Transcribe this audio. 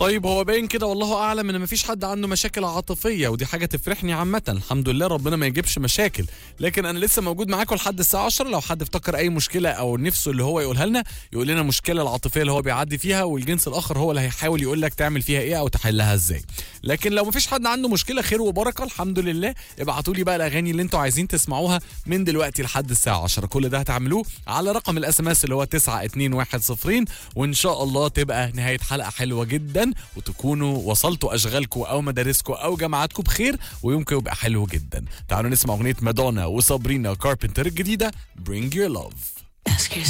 طيب هو باين كده والله اعلم ان مفيش حد عنده مشاكل عاطفيه ودي حاجه تفرحني عامه الحمد لله ربنا ما يجيبش مشاكل لكن انا لسه موجود معاكم لحد الساعه 10 لو حد افتكر اي مشكله او نفسه اللي هو يقولها لنا يقول لنا المشكله العاطفيه اللي هو بيعدي فيها والجنس الاخر هو اللي هيحاول يقول لك تعمل فيها ايه او تحلها ازاي لكن لو مفيش حد عنده مشكله خير وبركه الحمد لله ابعتوا لي بقى الاغاني اللي انتوا عايزين تسمعوها من دلوقتي لحد الساعه 10 كل ده هتعملوه على رقم الاس ام اس اللي هو 92110 وان شاء الله تبقى نهايه حلقه حلوه جدا وتكونوا وصلتوا اشغالكم او مدارسكم او جامعاتكم بخير ويومكم يبقى حلو جدا تعالوا نسمع اغنيه مادونا وصابرينا كاربنتر الجديده Bring Your Love Ask yourself.